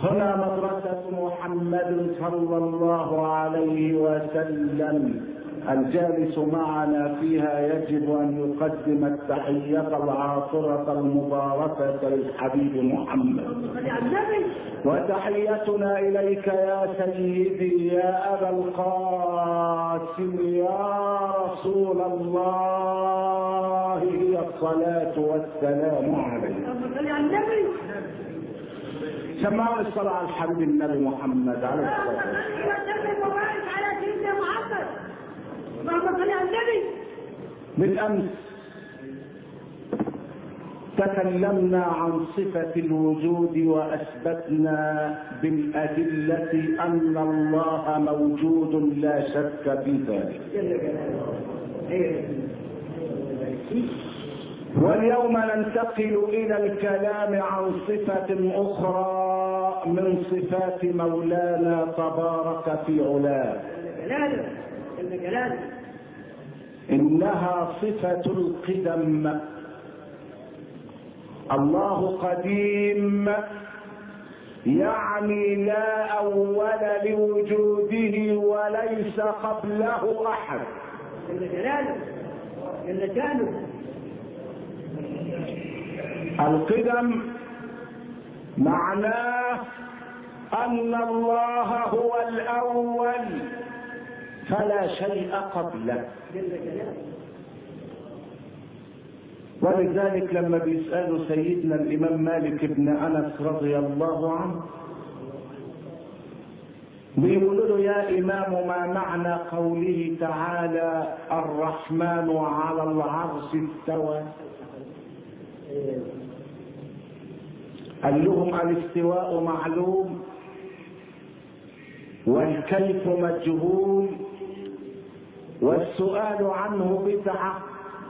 هنا مدرسة محمد صلى الله عليه وسلم الجالس معنا فيها يجب ان يقدم التحية العاطرة المباركة للحبيب محمد وتحيتنا اليك يا سيدي يا ابا القاسم يا رسول الله هي الصلاة والسلام عليك سمعوا الصلاة على الحبيب النبي محمد عليه الصلاة والسلام بالأمس تكلمنا عن صفة الوجود وأثبتنا بالأدلة أن الله موجود لا شك في ذلك واليوم ننتقل إلى الكلام عن صفة أخرى من صفات مولانا تبارك في علاه إنها صفة القدم الله قديم يعني لا أول لوجوده وليس قبله أحد جل جلاله جل شانه القدم معناه أن الله هو الأول فلا شيء قبله جل جلاله ولذلك لما بيسألوا سيدنا الإمام مالك بن أنس رضي الله عنه بيقولوا له يا إمام ما معنى قوله تعالى الرحمن على العرش استوى قال لهم الاستواء معلوم والكيف مجهول والسؤال عنه بدعه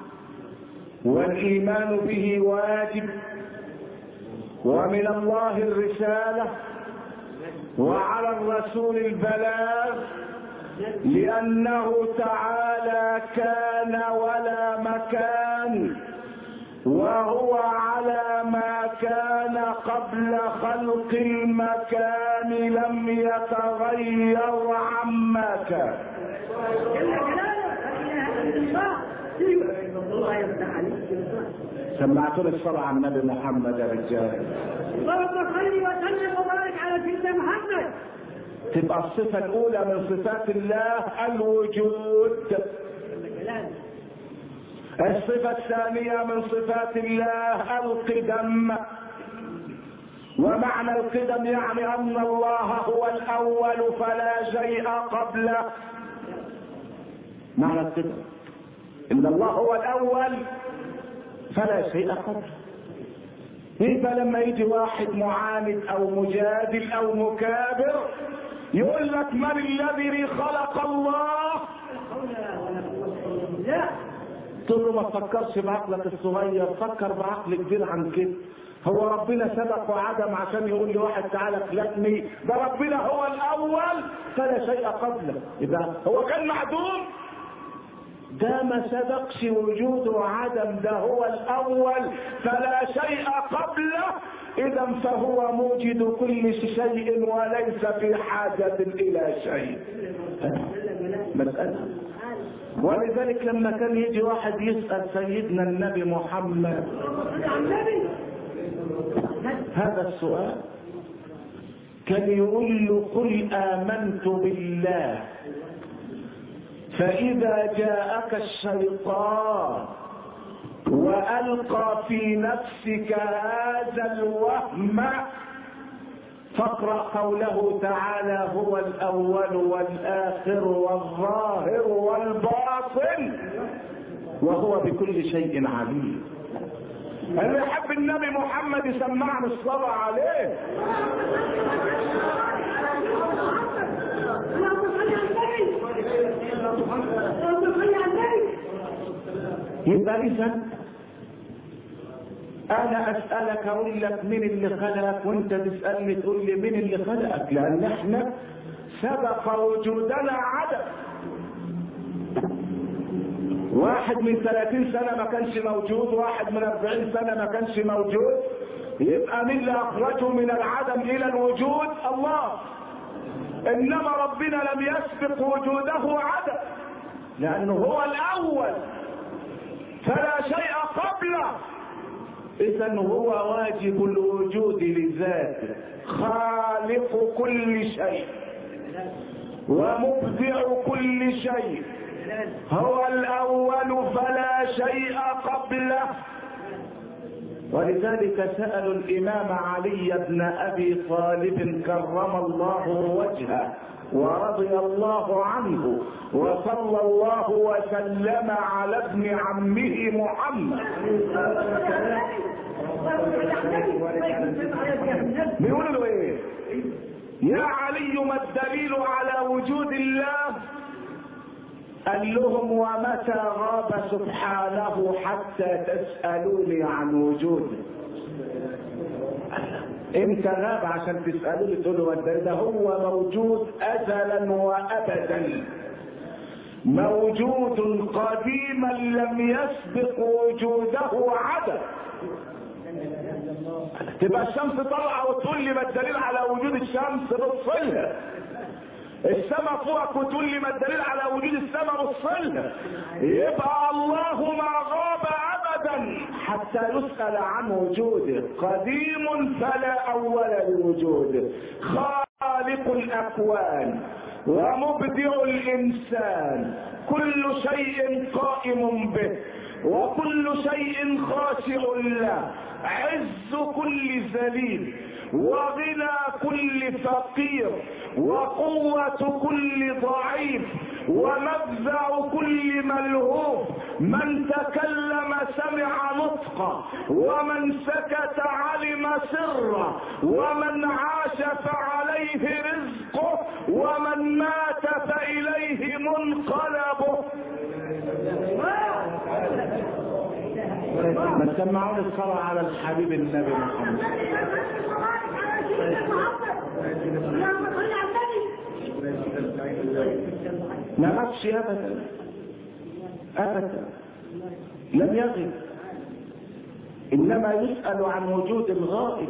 والايمان به واجب ومن الله الرساله وعلى الرسول البلاغ لانه تعالى كان ولا مكان وهو على ما كان قبل خلق المكان لم يتغير عما كان جل جلاله لا اله الا الله ايوه الله يفتح عليك سمعتوا الصلاة على النبي محمد يا رجال اللهم صل وسلم وبارك على سيدنا محمد تبقى الصفة الأولى من صفات الله الوجود جل جلاله الصفة الثانية من صفات الله القدم ومعنى القدم يعني أن الله هو الأول فلا شيء قبله معنى القدم إن الله هو الأول فلا شيء قبله يبقى لما يجي واحد معاند أو مجادل أو مكابر يقول لك من الذي خلق الله لا تقول له ما تفكرش بعقلك الصغير فكر بعقل كبير عن كده هو ربنا سبق وعدم عشان يقول لواحد تعالى خلقني ده ربنا هو الاول فلا شيء قبله يبقى هو كان معدوم ده ما سبقش وجود وعدم ده هو الاول فلا شيء قبله اذا فهو موجد كل شيء وليس في حاجه الى شيء مساله ولذلك لما كان يجي واحد يسأل سيدنا النبي محمد النبي هذا السؤال كان يقول له قل آمنت بالله فإذا جاءك الشيطان وألقى في نفسك هذا الوهم فاقرأ قوله تعالى هو الأول والآخر والظاهر والباطن وهو بكل شيء عليم اللي يحب النبي محمد يسمعنا الصلاة عليه اللهم صل على النبي اللهم صل على النبي يبقى إذا أنا أسألك أقول لك مين اللي خلقك وأنت تسألني تقول لي مين اللي خلقك لأن إحنا سبق وجودنا عدم واحد من 30 سنة ما كانش موجود واحد من 40 سنة ما كانش موجود يبقى مين اللي اخرجه من العدم الى الوجود الله انما ربنا لم يسبق وجوده عدم لانه هو الاول فلا شيء قبله اذا هو واجب الوجود لذاته خالق كل شيء ومبدع كل شيء هو الاول فلا شيء قبله ولذلك سالوا الامام علي بن ابي طالب كرم الله وجهه ورضي الله عنه وصلى الله وسلم على ابن عمه محمد بيقولوا له ايه يا علي ما الدليل على وجود الله قال لهم ومتى غاب سبحانه حتى تسألوني عن وجوده امتى غاب عشان تسألوني تقولوا الدليل ده هو موجود أزلا وأبدا موجود قديما لم يسبق وجوده عدم تبقى الشمس طالعه وتقول لي ما الدليل على وجود الشمس بصلها السماء فوقك وتقول لي ما الدليل على وجود السماء بصلها يبقى الله ما غاب ابدا حتى يسال عن وجوده قديم فلا اول لوجوده خالق الاكوان ومبدع الانسان كل شيء قائم به وكل شيء خاشع له عز كل ذليل وغنى كل فقير وقوة كل ضعيف ومفزع كل ملهوف من تكلم سمع نطقا ومن سكت علم سرا ومن عاش فعليه رزقه ومن مات فإليه منقلبه ما تسمعون الصلاة على الحبيب النبي محمد ما غابش ابدا ابدا لم يغب انما يسال عن وجود الغائب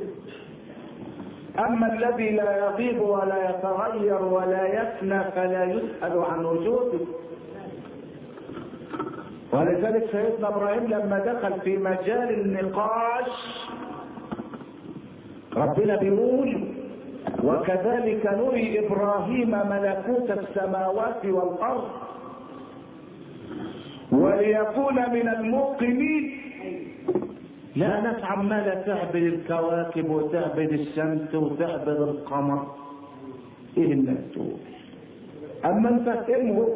اما الذي لا يغيب ولا يتغير ولا يفنى فلا يسال عن وجوده ولذلك سيدنا ابراهيم لما دخل في مجال النقاش ربنا بيقول وكذلك نري ابراهيم ملكوت السماوات والارض وليكون من الموقنين لا ناس عماله تعبد الكواكب وتعبد الشمس وتعبد القمر ايه الناس دول اما نفهمه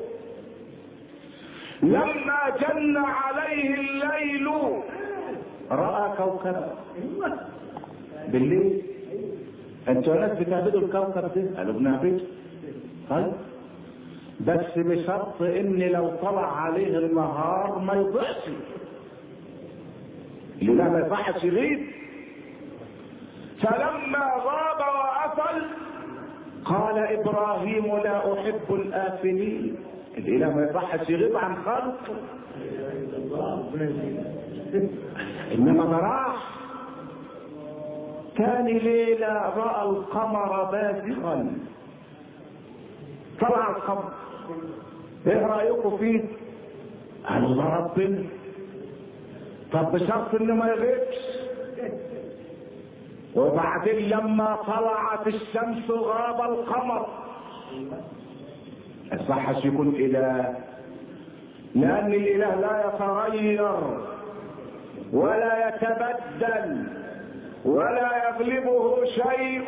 لما جن عليه الليل راى كوكبا بالليل انتوا ناس بتعبدوا الكوكب ده قالوا بنعبده طيب بس بشرط ان لو طلع عليه النهار ما يضيعش اللي لا ما يصحش يغيب فلما غاب وافل قال ابراهيم لا احب الافلين الاله ما يصحش يغيب عن خلقه انما ما راح ثاني ليلة رأى القمر بازغا طلع القمر ايه رأيكم فيه الله ربنا طب بشرط انه ما يغيبش وبعدين لما طلعت الشمس غاب القمر صحش يكون اله لان الاله لا يتغير ولا يتبدل ولا يغلبه شيء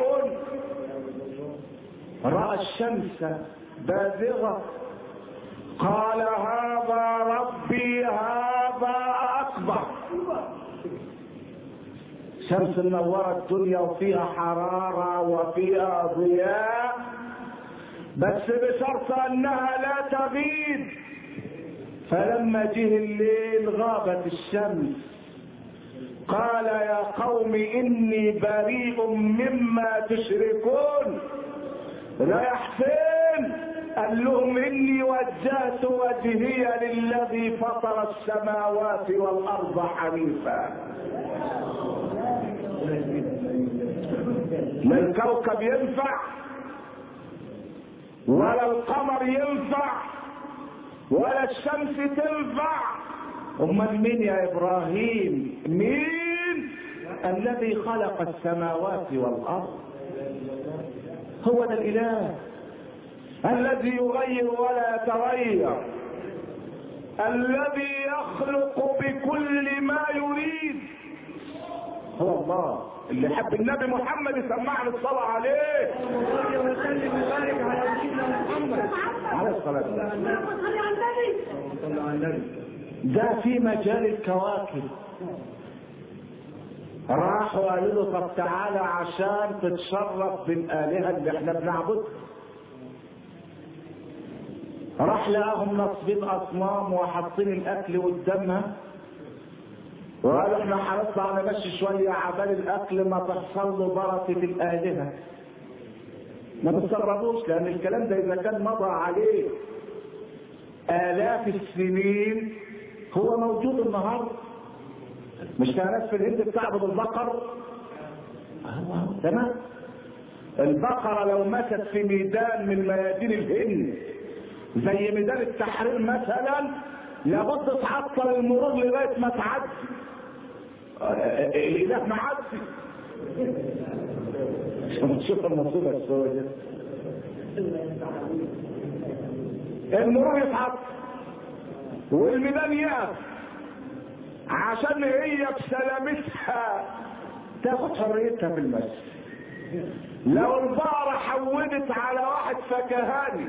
راى الشمس بازغه قال هذا ربي هذا اكبر شمس منورة الدنيا وفيها حرارة وفيها ضياء بس بشرط انها لا تغيب فلما جه الليل غابت الشمس قال يا قوم اني بريء مما تشركون رايح فين قال لهم اني وجهت وجهي للذي فطر السماوات والارض حنيفا لا الكوكب ينفع ولا القمر ينفع ولا الشمس تنفع امال مين يا ابراهيم مين الذي خلق السماوات والارض هو ده الاله الذي يغير ولا يتغير الذي يخلق بكل ما يريد هو الله اللي حب النبي محمد يسمعنا الصلاة عليه صلى وسلم وبارك على سيدنا محمد عليه الصلاة والسلام اللهم صل على النبي صلى على النبي ده في مجال الكواكب راحوا قالوا له طب تعالى عشان تتشرف بالآلهة اللي احنا بنعبدها راح لقاهم نصبين أصنام وحاطين الأكل قدامها وقالوا احنا هنطلع نمشي شوية عبال الأكل ما تحصل له بركة الآلهة ما تستغربوش لأن الكلام ده إذا كان مضى عليه آلاف السنين هو موجود النهارده مش كان ناس في الهند بتعبد البقر أهو تمام البقرة لو ماتت في ميدان من ميادين الهند زي ميدان التحرير مثلا لابد تعطل المرور لغاية ما تعدي الإله معدي شوف المصيبة السوداء المرور يتعطل والميدان يقف عشان هي بسلامتها تاخد حريتها في المسجد لو البقرة حودت على واحد فكهاني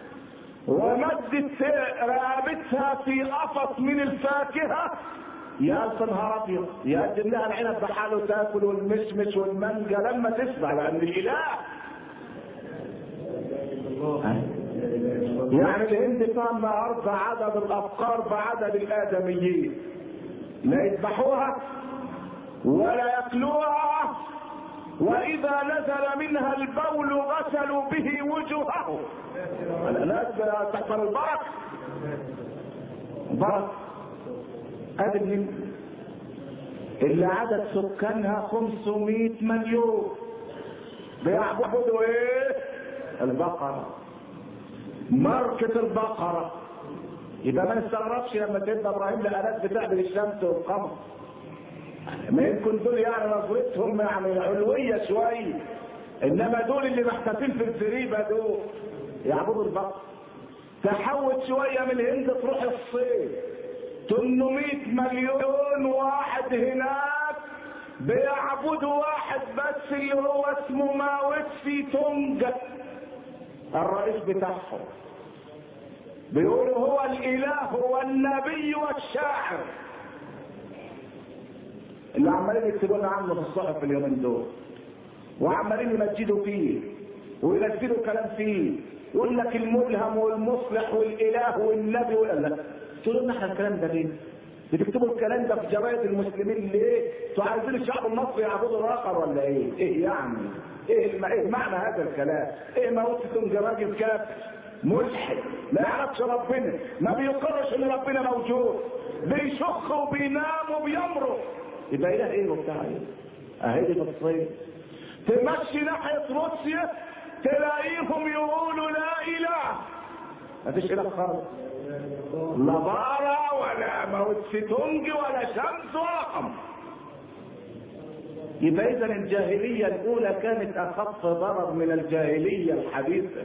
ومدت رقبتها في قفص من الفاكهة يا ألف نهار أبيض يقدم لها العنب بحاله تاكل والمشمش والمانجا لما تسمع لأن الإله يعني الهند فيها النهارده عدد الأفكار بعدد الآدميين لا يذبحوها ولا ياكلوها واذا نزل منها البول غسلوا به وجوههم الناس تحصل البركه بركه ادي الهند اللي عدد سكانها 500 مليون بيعبدوا ايه البقره ماركة البقره يبقى ما نستغربش لما سيدنا ابراهيم لقى ناس بتعبد الشمس والقمر ما يمكن دول يعني نظرتهم يعني علويه شويه انما دول اللي محتفين في الزريبه دول يعبدوا البقر تحول شويه من الهند تروح الصين 800 مليون واحد هناك بيعبدوا واحد بس اللي هو اسمه ماوتسي تونج الرئيس بتاعهم بيقولوا هو الاله والنبي والشاعر اللي عمالين يكتبوا لنا عنه في الصحف اليومين دول وعمالين يمجدوا فيه وينزلوا كلام فيه يقول لك الملهم والمصلح والاله والنبي ولا لا تقولوا لنا احنا الكلام ده ليه؟ بتكتبوا الكلام ده في جرايد المسلمين ليه؟ انتوا عايزين الشعب المصري يعبدوا الاخر ولا ايه؟ ايه يعني؟ ايه الم... ايه معنى هذا الكلام؟ ايه ما وصلتم راجل كافر ملحد ما يعرفش ربنا ما بيقرش ان ربنا موجود بيشخ وبينام وبيمرض يبقى اله ايه وبتاع ايه؟ اهي دي في الصين تمشي ناحيه روسيا تلاقيهم يقولوا لا اله مفيش اله خالص لا بارة ولا موتستونج ولا شمس ولا قمر يبقى اذا الجاهليه الاولى كانت اخف ضرر من الجاهليه الحديثه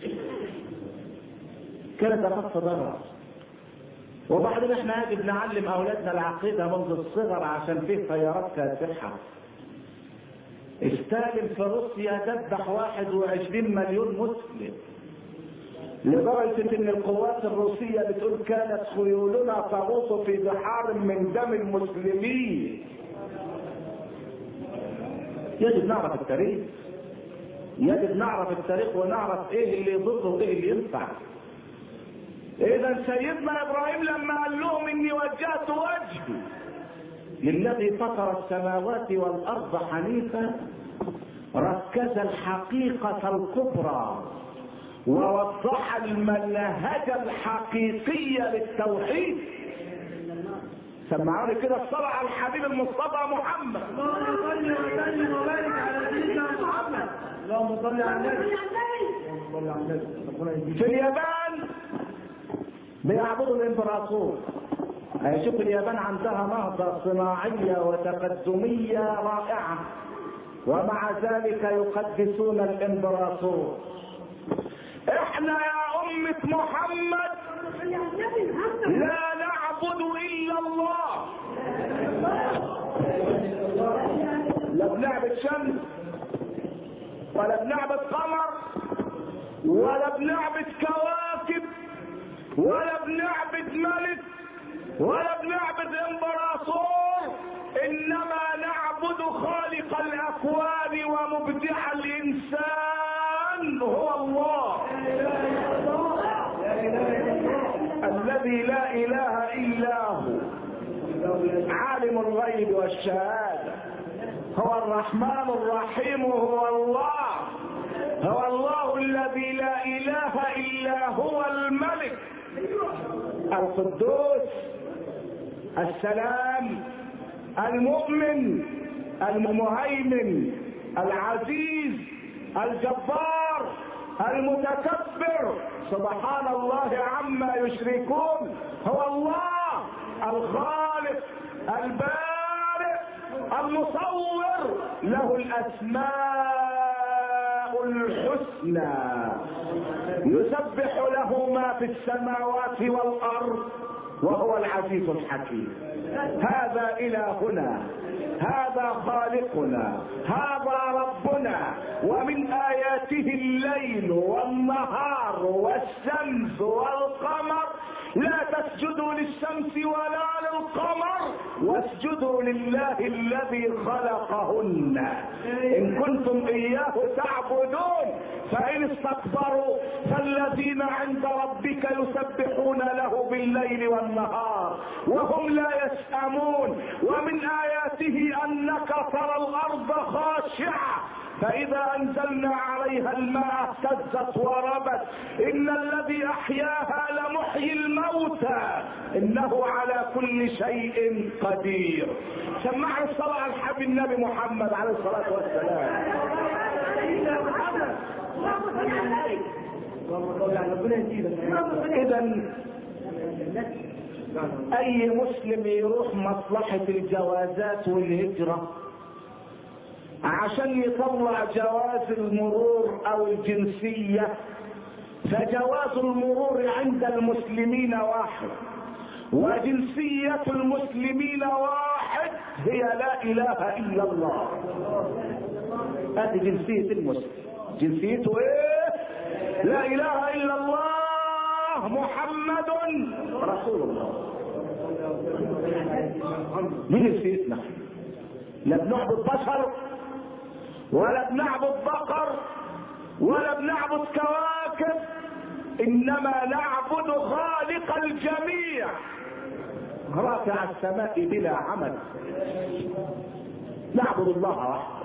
كانت اخف ضرر وبعدين احنا يجب نعلم اولادنا العقيده منذ الصغر عشان فيه خيارات كاسحه ستالين في روسيا ذبح 21 مليون مسلم لدرجة ان القوات الروسية بتقول كانت خيولنا تغوص في بحار من دم المسلمين يجب نعرف التاريخ يجب نعرف التاريخ ونعرف ايه اللي يضر وايه اللي ينفع اذا سيدنا ابراهيم لما قال لهم اني وجهت وجهي للذي فطر السماوات والارض حنيفا ركز الحقيقة الكبرى ووضح المنهج الحقيقي للتوحيد سمعوني كده الصلاة على الحبيب المصطفى محمد اللهم صل وسلم وبارك على سيدنا محمد اللهم صل على النبي اللهم صل على النبي ربنا يهديك في اليابان بيعبدوا الامبراطور شوف اليابان عندها نهضة صناعية وتقدمية رائعة ومع ذلك يقدسون الامبراطور احنا يا أمة محمد صل على النبي محمد لا نعبد إلا الله لا بنعبد شمس ولا بنعبد قمر ولا بنعبد كواكب ولا بنعبد ملك ولا بنعبد امبراطور انما نعبد خالق الاكوان ومبدع الانسان هو الله الذي لا اله الا هو عالم الغيب والشهاده هو الرحمن الرحيم هو الله هو الله الذي لا اله الا هو الملك القدوس السلام المؤمن المهيمن العزيز الجبار المتكبر سبحان الله عما يشركون هو الله الخالق البارئ المصور له الاسماء الحسنى يسبح له ما في السماوات والارض وهو العزيز الحكيم هذا الهنا هذا خالقنا هذا ربنا ومن اياته الليل والنهار والشمس والقمر لا تسجدوا للشمس ولا للقمر واسجدوا لله الذي خلقهن ان كنتم اياه تعبدون فان استكبروا فالذين عند ربك يسبحون له بالليل والنهار وهم لا يسأمون ومن اياته انك ترى الارض خاشعه فإذا أنزلنا عليها الماء اهتزت وربت إن الذي أحياها لمحيي الموتى إنه على كل شيء قدير سمعنا الصلاة على الحبيب النبي محمد عليه الصلاة والسلام سيدنا محمد اللهم صل على النبي اللهم صل على ربنا يهديك اللهم صل على إذا أي مسلم يروح مصلحة الجوازات والهجرة عشان يطلع جواز المرور او الجنسية فجواز المرور عند المسلمين واحد وجنسية المسلمين واحد هي لا اله الا الله هذه جنسية المسلم جنسيته ايه لا اله الا الله محمد رسول الله دي جنسيتنا لا بنعبد بشر ولا بنعبد بقر ولا بنعبد كواكب انما نعبد خالق الجميع رافع السماء بلا عمل نعبد الله وحده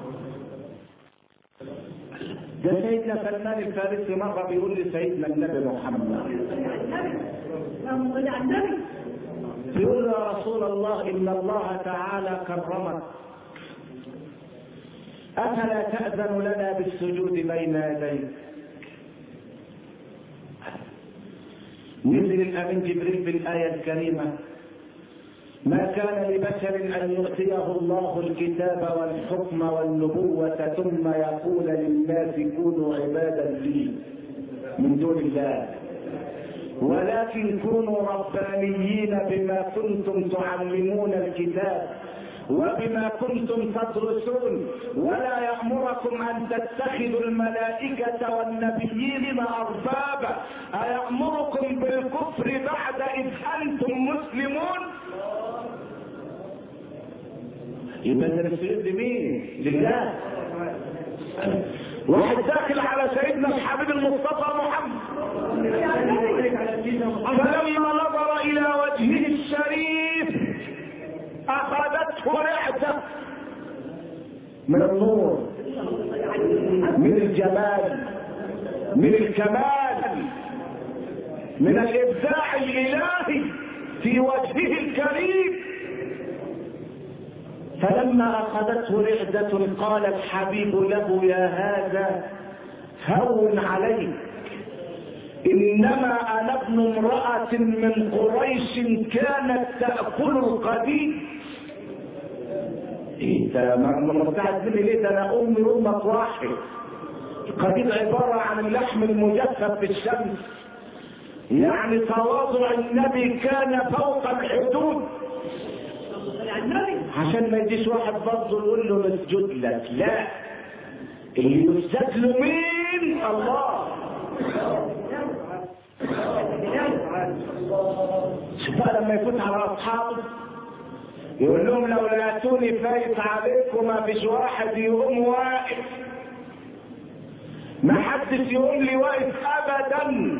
ده سيدنا سلمان الفارسي مرة بيقول لسيدنا النبي محمد اللهم صل على النبي بيقول له يا رسول الله إن الله تعالى كرمك أفلا تأذن لنا بالسجود بين يديك نزل الأمين جبريل بالآية الكريمة ما كان لبشر أن يؤتيه الله الكتاب والحكم والنبوة ثم يقول للناس كونوا عبادا لي من دون الله ولكن كونوا ربانيين بما كنتم تعلمون الكتاب وبما كنتم تدرسون ولا يأمركم أن تتخذوا الملائكة والنبيين أربابا أيأمركم بالكفر بعد إذ أنتم مسلمون يبقى ده السجود لمين؟ لله واحد داخل على سيدنا الحبيب المصطفى محمد فلما نظر الى وجهه الشريف اخذته رعده من النور من الجمال من الكمال من الابداع الالهي في وجهه الكريم فلما اخذته رعدة قال الحبيب له يا هذا هون عليك انما انا ابن امرأة من قريش كانت تأكل القديم ايه ده مرتعد مني ليه ده انا امي امك واحد القديم عبارة عن اللحم المجفف في الشمس يعني تواضع النبي كان فوق الحدود عشان ما يجيش واحد برضه يقول له نسجد لك لا اللي يسجد له مين الله شوف بقى لما يفوت على اصحابه يقول لهم لو لقيتوني فايت عليكم ما فيش واحد يقوم واقف ما حدش يقوم لي واقف ابدا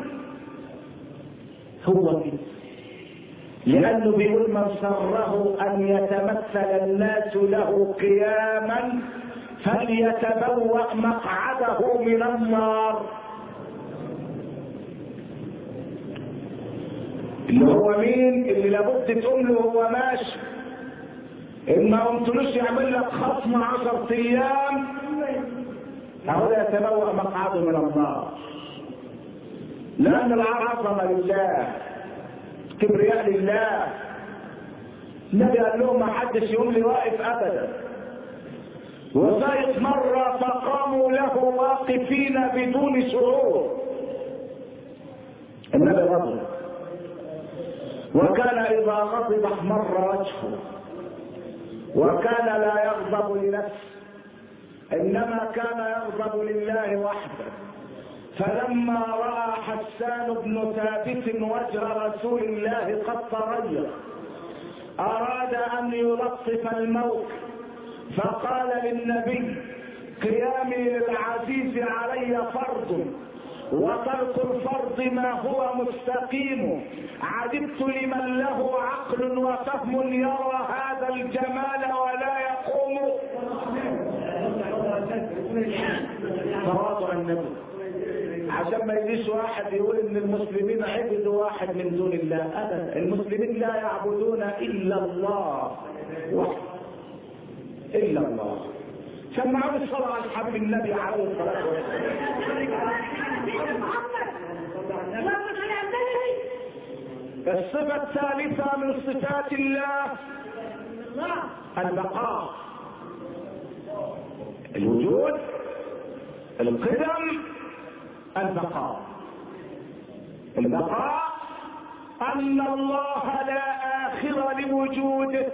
هو كده لانه بيقول من سره ان يتمثل الناس له قياما فليتبوأ مقعده من النار اللي هو مين اللي لابد تقول له هو ماشي ان ما قمتلوش يعمل لك خصم عشر ايام اهو يتبوأ مقعده من النار لان العظمه لله كبرياء لله النبي قال لهم ما حدش يقوم لي واقف ابدا وزيد مرة فقاموا له واقفين بدون شعور النبي غضب وكان إذا غضب احمر وجهه وكان لا يغضب لنفسه إنما كان يغضب لله وحده فلما رأى حسان بن ثابت وجه رسول الله قد تغير أراد أن يلطف الموت فقال للنبي قيامي للعزيز علي فرض وترك الفرض ما هو مستقيم عجبت لمن له عقل وفهم يرى هذا الجمال ولا يقوم تواضع النبي عشان ما يجيش واحد يقول ان المسلمين عبدوا واحد من دون الله ابدا المسلمين لا يعبدون الا الله وحده الا الله سمعوا الصلاة على الحبيب النبي عليه الصلاة والسلام الصفة الثالثة من صفات الله البقاء الوجود القدم البقاء البقاء أن الله لا آخر لوجوده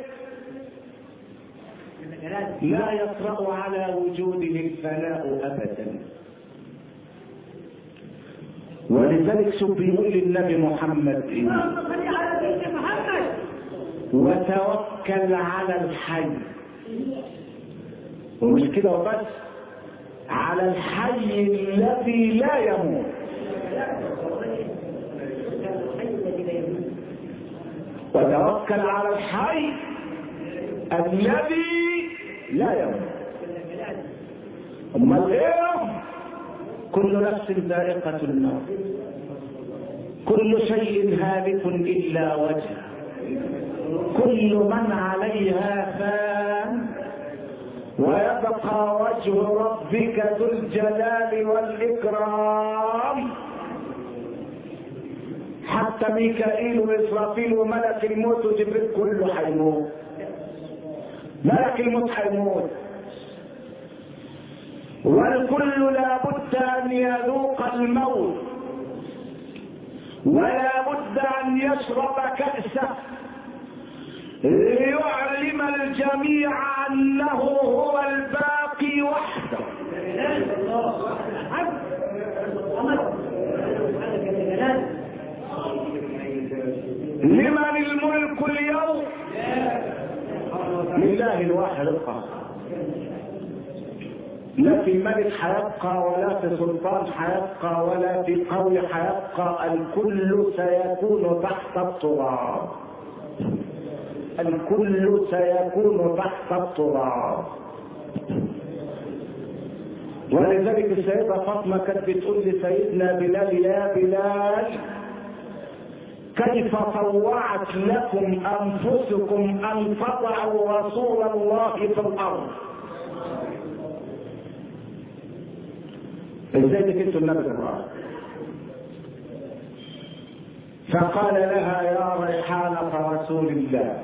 لا يطرأ على وجوده الفناء أبدا ولذلك شوف بيقول للنبي محمد إيه وتوكل على الحي ومش كده وبس على الحي الذي لا يموت وتوكل على الحي الذي لا يموت امال ايه كل نفس ذائقة الموت كل شيء هالك الا وجهه كل من عليها فان ويبقى وجه ربك ذو الجلال والاكرام حتى ميكائيل واسرافيل وملك الموت وجبريل كله هيموت ملك الموت هيموت والكل لابد ان يذوق الموت ولا بد ان يشرب كأسه ليعلم الجميع انه هو الباقي وحده لمن الملك اليوم لله الواحد القهار لا في ملك حيبقى ولا في سلطان حيبقى ولا في قوي حيبقى الكل سيكون تحت التراب الكل سيكون تحت التراب ولذلك السيدة فاطمة كانت بتقول لسيدنا بلال يا بلال كيف طوعت لكم انفسكم ان تضعوا رسول الله في الارض ازاي كنتوا النبي في الارض فقال لها يا ريحانة رسول الله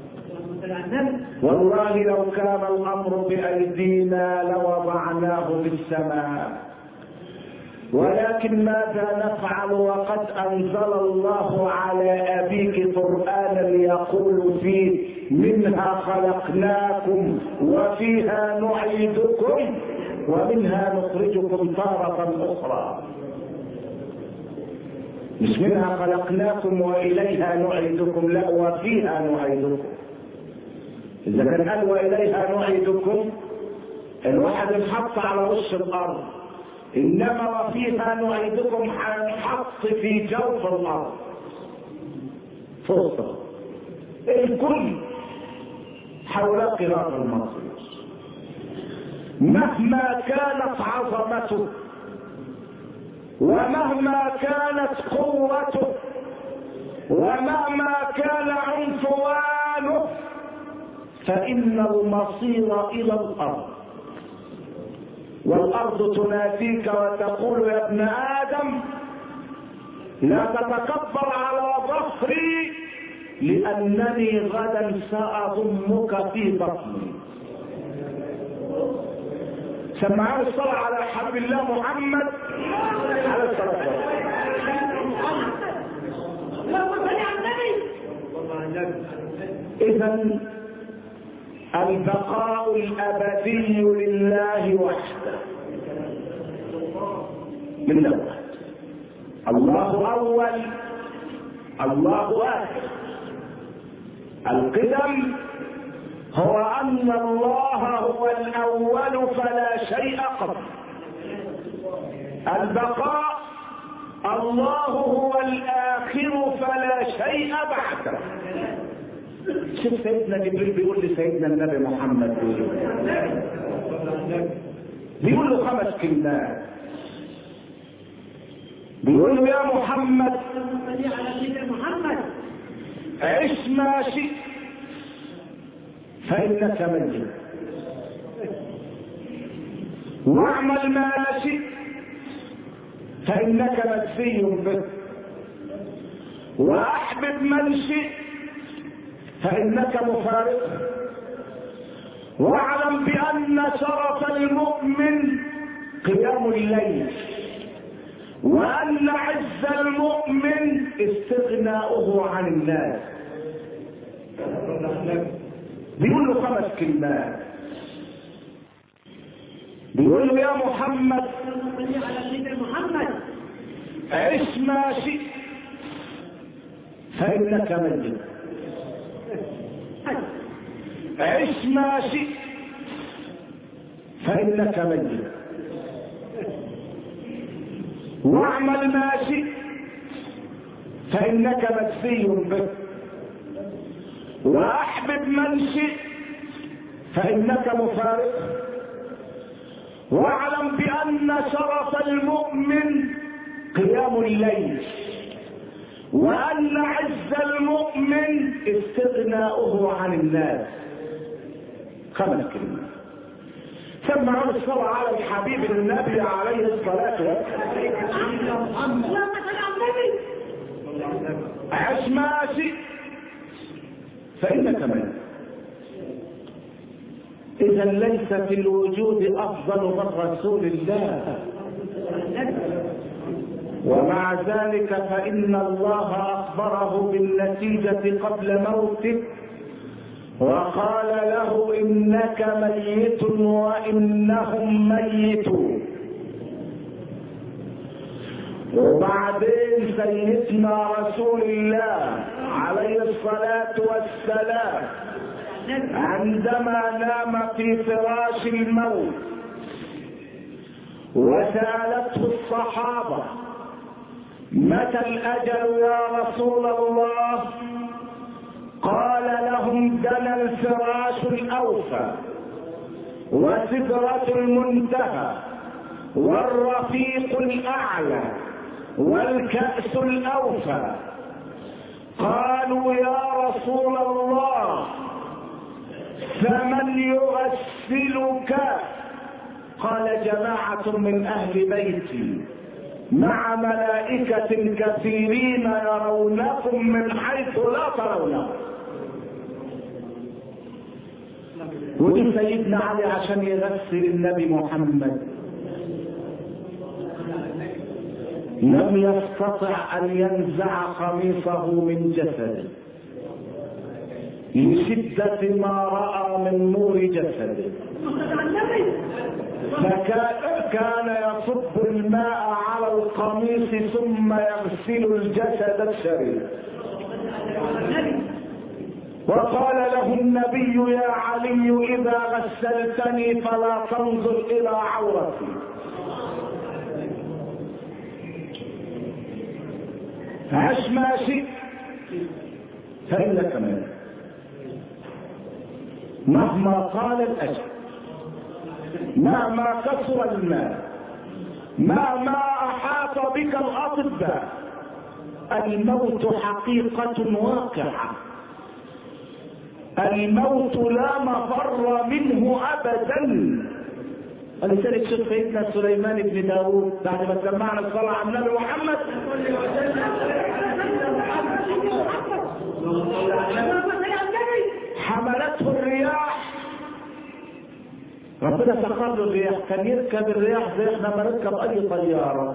والله لو كان الامر بايدينا لوضعناه في السماء ولكن ماذا نفعل وقد انزل الله على ابيك قرانا يقول فيه منها خلقناكم وفيها نعيدكم ومنها نخرجكم تارة اخرى مش منها خلقناكم واليها نعيدكم لا وفيها نعيدكم اذا كان قال واليها نعيدكم الواحد انحط على وش الارض انما وفيها نعيدكم هنحط في جوف الارض فرصه الكل حول قراءة المصير مهما كانت عظمته ومهما كانت قوته ومهما كان عنفوانه فإن المصير إلى الأرض والأرض تناديك وتقول يا ابن آدم لا تتكبر على ظهري لأنني غدا سأضمك في بطني سمعوا الصلاة على حبيب الله محمد عليه الصلاة والسلام إذا البقاء الأبدي لله وحده من الأول الله أول الله آخر القدم هو أن الله هو الأول فلا شيء قبل البقاء الله هو الآخر فلا شيء بعده شوف سيدنا جبريل بيقول لسيدنا النبي محمد بيقول له خمس كلمات بيقول له يا محمد محمد عش ما شئت فإنك ميت واعمل ما شئت فإنك مجزي به وأحبب من شئت فإنك مفارق واعلم بأن شرف المؤمن قيام الليل وأن عز المؤمن استغناؤه عن الناس بيقول له خمس كلمات بيقول له يا محمد محمد عش ما شئت فإنك ميت عش ما شئت فإنك ميت واعمل ما شئت فإنك مجزي به وأحبب من شئت فإنك مفارق واعلم بأن شرف المؤمن قيام الليل وأن عز المؤمن استغناؤه عن الناس خمس كلمات سمعوا الصلاة على الحبيب النبي عليه الصلاة والسلام اللهم صل على النبي عش ما شئت فإنك ميت إذا ليس في الوجود أفضل من رسول الله ومع ذلك فإن الله أخبره بالنتيجة قبل موته وقال له إنك ميت وإنهم ميتون وبعدين سيدنا رسول الله عليه الصلاة والسلام عندما نام في فراش الموت وسألته الصحابة متى الأجل يا رسول الله قال لهم دنا الفراش الأوفى وسدرة المنتهى والرفيق الأعلى والكأس الأوفى قالوا يا رسول الله فمن يغسلك قال جماعة من أهل بيتي مع ملائكة كثيرين يرونكم من حيث لا ترونهم ودي سيدنا علي عشان يغسل النبي محمد لم يستطع ان ينزع قميصه من جسده لشدة ما رأى من نور جسده فكان يصب الماء على القميص ثم يغسل الجسد الشريف وقال له النبي يا علي اذا غسلتني فلا تنظر الى عورتي عش ما شئت فإنك مالك مهما قال الأجل مهما كثر المال مهما أحاط بك الأطباء الموت حقيقة واقعة الموت لا مفر منه أبدا ولذلك شوف سيدنا سليمان بن داود بعد ما سمعنا الصلاة على النبي محمد حملته الرياح ربنا سخر له الرياح كان يركب الرياح زي احنا ما نركب اي طياره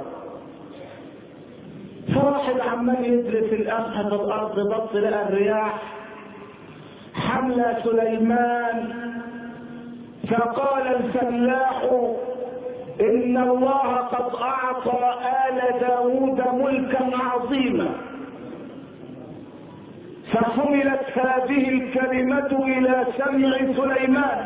فواحد عمال يدرس القمح في الارض بص لقى الرياح حمل سليمان فقال الفلاح ان الله قد اعطى ال داود ملكا عظيما فحملت هذه الكلمة إلى سمع سليمان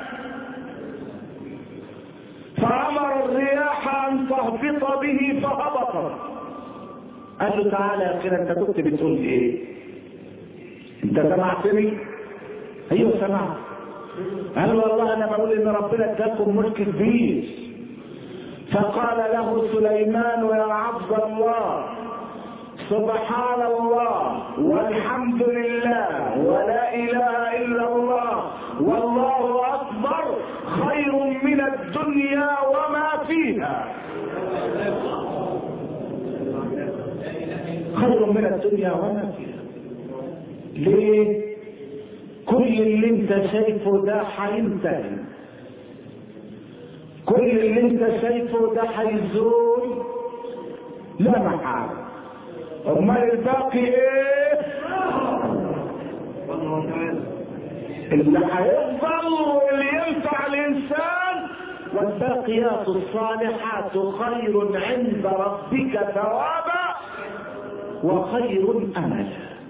فأمر الرياح أن تهبط به فهبطت قال له تعالى يا أخي أنت كنت بتقول إيه؟ أنت سمعتني؟ أيوه سمعت قال والله أنا بقول إن ربنا اداكم ملك كبير فقال له سليمان يا عبد الله سبحان الله والحمد لله ولا اله الا الله والله اكبر خير من الدنيا وما فيها خير من الدنيا وما فيها ليه كل اللي انت شايفه ده هينتهي كل اللي انت شايفه ده هيزول لا محاله امال الباقي ايه اللي هيفضل واللي ينفع الانسان والباقيات الصالحات خير عند ربك ثوابا وخير املا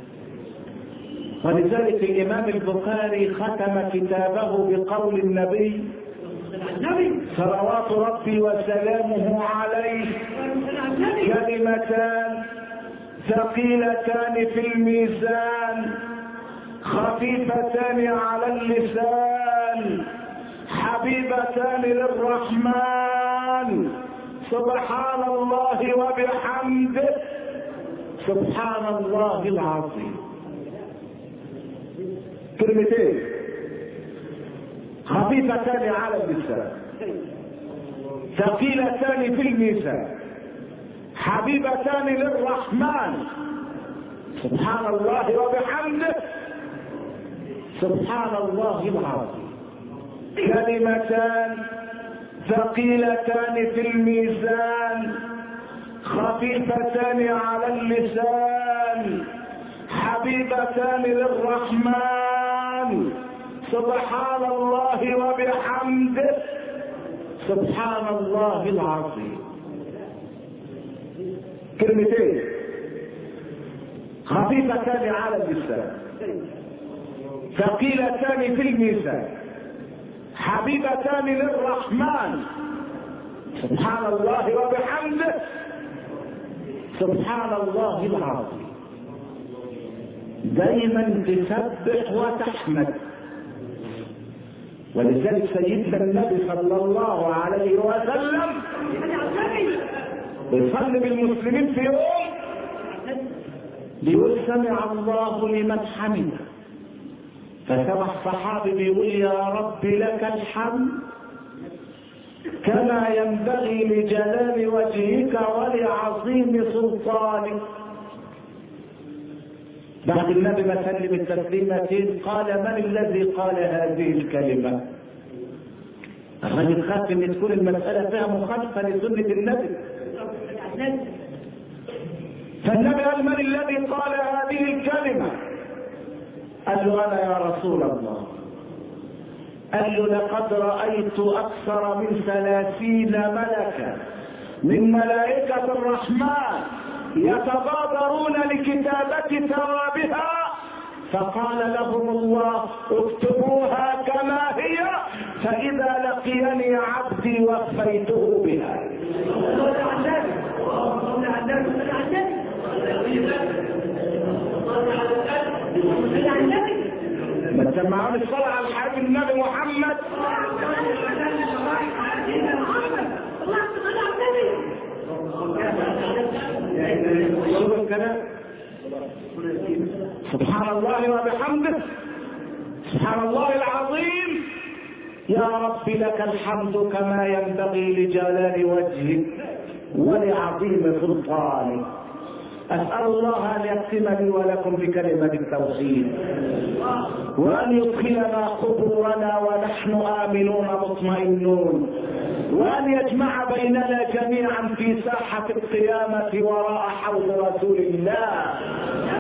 ولذلك الامام البخاري ختم كتابه بقول النبي صلوات ربي وسلامه عليه كلمتان ثقيلتان في الميزان خفيفتان على اللسان حبيبتان للرحمن سبحان الله وبحمده سبحان الله العظيم كلمتين خفيفتان على اللسان ثقيلتان في الميزان حبيبتان للرحمن سبحان الله وبحمده سبحان الله العظيم كلمتان ثقيلتان في الميزان خفيفتان على اللسان حبيبتان للرحمن سبحان الله وبحمده سبحان الله العظيم كلمتين خفيفتان على اللسان ثقيلتان في الميزان حبيبتان للرحمن سبحان الله وبحمده سبحان الله العظيم دايما تسبح وتحمد ولذلك سيدنا النبي صلى الله عليه وسلم بيصلي بالمسلمين في يوم بيقول سمع الله لمن حمده فسمع صحابي بيقول يا رب لك الحمد كما ينبغي لجلال وجهك ولعظيم سلطانك بعد النبي ما سلم التسليمتين قال من الذي قال هذه الكلمة الرجل خاف ان تكون المسألة فيها مخالفة لسنة النبي فالنبي قال من الذي قال هذه الكلمة قال له انا يا رسول الله قال له لقد رأيت أكثر من ثلاثين ملكا من ملائكة الرحمن يتبادرون لكتابة ثوابها فقال لهم الله اكتبوها كما هي فإذا لقيني عبدي وفيته بها ما سمعوني الصلاة على الحبيب النبي محمد شوف الكلام سبحان الله وبحمده سبحان الله العظيم يا رب لك الحمد كما ينبغي لجلال وجهك ولعظيم سلطانك أسأل الله أن يقسم لي ولكم بكلمة التوحيد وأن يدخلنا قبورنا ونحن آمنون مطمئنون وأن يجمع بيننا جميعا في ساحة القيامة وراء حوض رسول الله